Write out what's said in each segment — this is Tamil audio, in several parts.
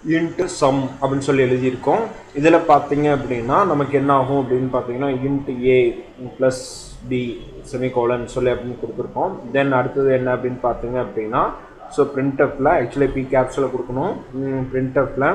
இன்ட்டு சம் அப்படின்னு சொல்லி எழுதியிருக்கோம் இதில் பார்த்தீங்க அப்படின்னா நமக்கு என்ன ஆகும் அப்படின்னு பார்த்தீங்கன்னா int A plus B semicolon சொல்லி அப்படின்னு கொடுத்துருக்கோம் தென் அடுத்தது என்ன அப்படின்னு பார்த்தீங்க அப்படின்னா ஸோ பிரிண்டப்பில் ஆக்சுவலி பி கேப்ஸில் கொடுக்கணும் பிரிண்டப்பில்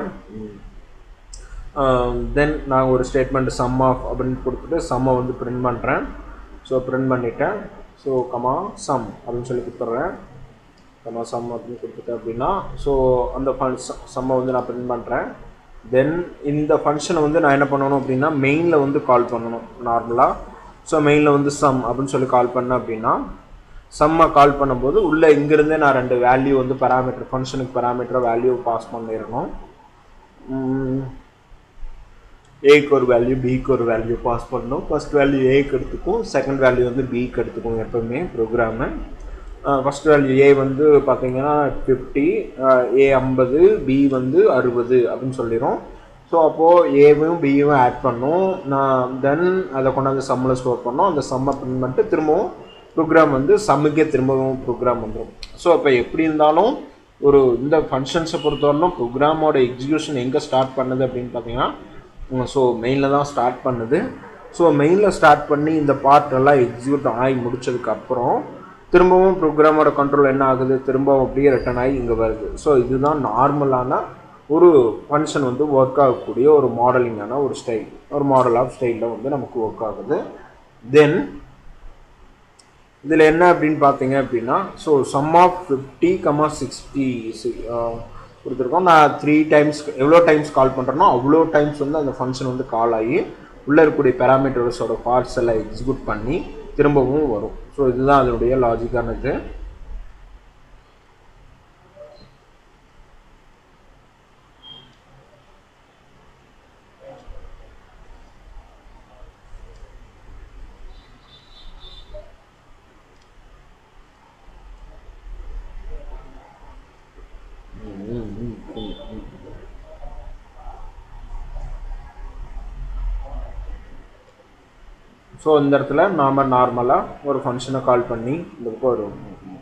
தென் நான் ஒரு ஸ்டேட்மெண்ட் சம் ஆஃப் அப்படின்னு கொடுத்துட்டு சம்மை வந்து பிரிண்ட் பண்ணுறேன் ஸோ பிரிண்ட் பண்ணிட்டேன் ஸோ கமா சம் அப்படின்னு சொல்லி கொடுத்துட்றேன் கமா சம் அப்படின்னு கொடுத்துட்டேன் அப்படின்னா ஸோ அந்த ஃபன் சம்மை வந்து நான் பிரிண்ட் பண்ணுறேன் தென் இந்த ஃபங்க்ஷனை வந்து நான் என்ன பண்ணணும் அப்படின்னா மெயினில் வந்து கால் பண்ணணும் நார்மலாக ஸோ மெயினில் வந்து சம் அப்படின்னு சொல்லி கால் பண்ணேன் அப்படின்னா சம்மை கால் பண்ணும்போது உள்ளே இங்கேருந்தே நான் ரெண்டு வேல்யூ வந்து பேராமீட்டர் ஃபங்க்ஷனுக்கு பேராமீட்டர் வேல்யூ பாஸ் பண்ணிடணும் ஏக்கு ஒரு வேல்யூ பிக்கு ஒரு வேல்யூ பாஸ் பண்ணணும் ஃபர்ஸ்ட் வேல்யூ ஏக்கு எடுத்துக்கும் செகண்ட் வேல்யூ வந்து பிக்கு எடுத்துக்கும் எப்போவுமே ப்ரோக்ராமு ஃபஸ்ட் வேல்யூ ஏ வந்து பார்த்தீங்கன்னா ஃபிஃப்டி ஏ ஐம்பது பி வந்து அறுபது அப்படின்னு சொல்லிடும் ஸோ அப்போது ஏவும் பியும் ஆட் பண்ணும் நான் தென் அதை கொண்டாந்து சம்மில் ஸ்டோர் பண்ணோம் அந்த சம்மை பிரிண்ட் பண்ணிட்டு திரும்பவும் ப்ரோக்ராம் வந்து சம்முக்கே திரும்பவும் ப்ரோக்ராம் வந்துடும் ஸோ அப்போ எப்படி இருந்தாலும் ஒரு இந்த ஃபங்க்ஷன்ஸை பொறுத்தவரைக்கும் ப்ரோக்ராமோட எக்ஸிக்யூஷன் எங்கே ஸ்டார்ட் பண்ணுது அப்படின்னு பார்த்தீங்கன்னா ஸோ மெயினில் தான் ஸ்டார்ட் பண்ணுது ஸோ மெயினில் ஸ்டார்ட் பண்ணி இந்த பார்ட் எல்லாம் எக்ஸிக்யூட் ஆகி முடிச்சதுக்கப்புறம் திரும்பவும் ப்ரோக்ராமோட கண்ட்ரோல் என்ன ஆகுது திரும்பவும் அப்படியே ரிட்டர்ன் ஆகி இங்கே வருது ஸோ இதுதான் நார்மலான ஒரு ஃபங்க்ஷன் வந்து ஒர்க் ஆகக்கூடிய ஒரு மாடலிங்கான ஒரு ஸ்டைல் ஒரு மாடல் ஆஃப் ஸ்டைலில் வந்து நமக்கு ஒர்க் ஆகுது தென் இதில் என்ன அப்படின்னு பார்த்தீங்க அப்படின்னா so sum of fifty comma sixty கொடுத்துருக்கோம் நான் த்ரீ டைம்ஸ் எவ்வளோ டைம்ஸ் கால் பண்ணுறேனோ அவ்வளோ டைம்ஸ் வந்து அந்த ஃபங்க்ஷன் வந்து கால் ஆகி உள்ளே இருக்கக்கூடிய பேராமீட்டர்ஸோட பார்ட்ஸ் எல்லாம் எக்ஸிக்யூட் பண்ணி திரும்பவும் வரும் ஸோ இதுதான் அதனுடைய லாஜிக்கானது ஸோ இந்த இடத்துல நாம் நார்மலாக ஒரு ஃபங்க்ஷனை கால் பண்ணி இந்த பக்கம் வரும்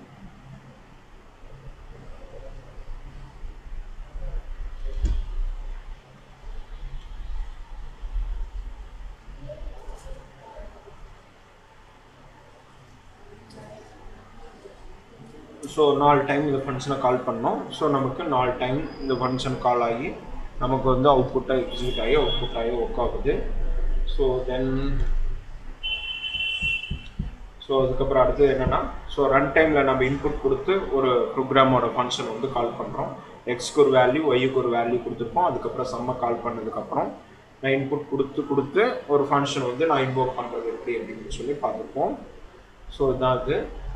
ஸோ நாலு டைம் இந்த ஃபங்க்ஷனை கால் பண்ணோம் ஸோ நமக்கு நாலு டைம் இந்த ஃபங்க்ஷன் கால் ஆகி நமக்கு வந்து அவுட்புட்டாக எக்ஸிக்யூட் ஆகி அவுட்புட் ஆகி ஒர்க் ஆகுது ஸோ தென் ஸோ அதுக்கப்புறம் அடுத்தது என்னென்னா ஸோ ரன் டைமில் நம்ம இன்புட் கொடுத்து ஒரு ப்ரோக்ராமோட ஃபங்க்ஷன் வந்து கால் பண்ணுறோம் எக்ஸ்க்கு ஒரு வேல்யூ ஒய்க்கு ஒரு வேல்யூ கொடுத்துருப்போம் அதுக்கப்புறம் செம்ம கால் பண்ணதுக்கப்புறம் நான் இன்புட் கொடுத்து கொடுத்து ஒரு ஃபங்க்ஷன் வந்து நான் இன்வோக் பண்ணுறது எப்படி அப்படின்னு சொல்லி பார்த்துருப்போம் ஸோ இதான் அது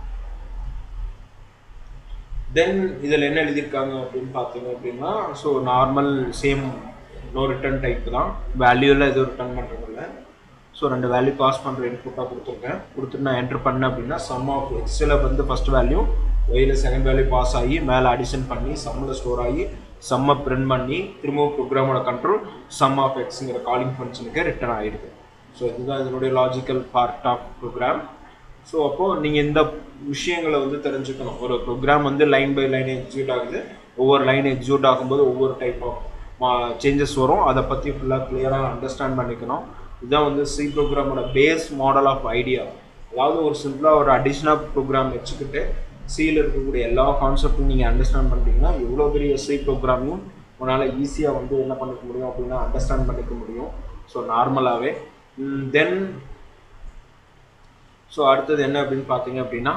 தென் இதில் என்ன எழுதியிருக்காங்க அப்படின்னு பார்த்தீங்க அப்படின்னா so normal same no return type தான் வேல்யூவில் எதுவும் ரிட்டர்ன் பண்ணுறதில்ல ஸோ ரெண்டு வேல்யூ பாஸ் பண்ணுற இன்புட்டாக கொடுத்துருக்கேன் கொடுத்துட்டு நான் என்ட்ரு பண்ணேன் அப்படின்னா சம் ஆஃப் எக்ஸில் வந்து first value while second value pass ஆகி மேலே அடிஷன் பண்ணி சம்மில் ஸ்டோர் ஆகி சம்மை பிரிண்ட் பண்ணி திரும்பவும் ப்ரோக்ராமோட கண்ட்ரோல் சம் ஆஃப் எக்ஸுங்கிற காலிங் ஃபங்க்ஷனுக்கு ரிட்டர்ன் ஆகிடுது ஸோ இதுதான் இதனுடைய logical part of program so அப்போது நீங்கள் இந்த விஷயங்களை வந்து தெரிஞ்சுக்கணும் ஒரு ப்ரோக்ராம் வந்து லைன் பை லைன் எக்ஸிக்யூட் ஆகுது ஒவ்வொரு லைன் எக்ஸிக்யூட் ஆகும்போது ஒவ்வொரு டைப் ஆஃப் சேஞ்சஸ் வரும் அதை பற்றி ஃபுல்லாக கிளியராக அண்டர்ஸ்டாண்ட் பண்ணிக்கணும் இதுதான் வந்து சி ப்ரோக்ராமோட பேஸ் மாடல் ஆஃப் ஐடியா அதாவது ஒரு சிம்பிளாக ஒரு அடிஷ்னல் ப்ரோக்ராம் வச்சுக்கிட்டு சியில் இருக்கக்கூடிய எல்லா கான்செப்டும் நீங்கள் அண்டர்ஸ்டாண்ட் பண்ணிட்டீங்கன்னா எவ்வளோ பெரிய சி ப்ரோக்ராமையும் உன்னால் ஈஸியாக வந்து என்ன பண்ணிக்க முடியும் அப்படின்னா அண்டர்ஸ்டாண்ட் பண்ணிக்க முடியும் ஸோ நார்மலாகவே தென் ஸோ அடுத்தது என்ன அப்படின்னு பார்த்தீங்க அப்படின்னா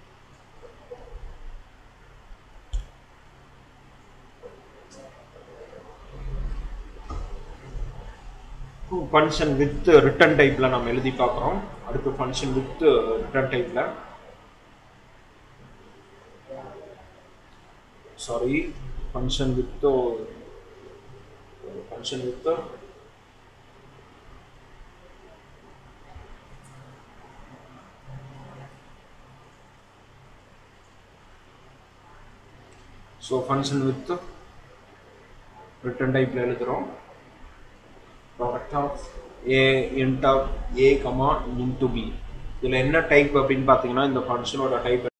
ஃபங்க்ஷன் வித் ரிட்டன் டைப்பில் நம்ம எழுதி பார்க்குறோம் அடுத்து ஃபங்க்ஷன் வித் ரிட்டன் டைப்பில் sorry function with function with so function with return டைப்பில் எழுதுகிறோம் product of A int of A comma into B இதில் என்ன டைப் அப்படின்னு பார்த்தீங்கன்னா இந்த ஃபங்க்ஷனோட டைப்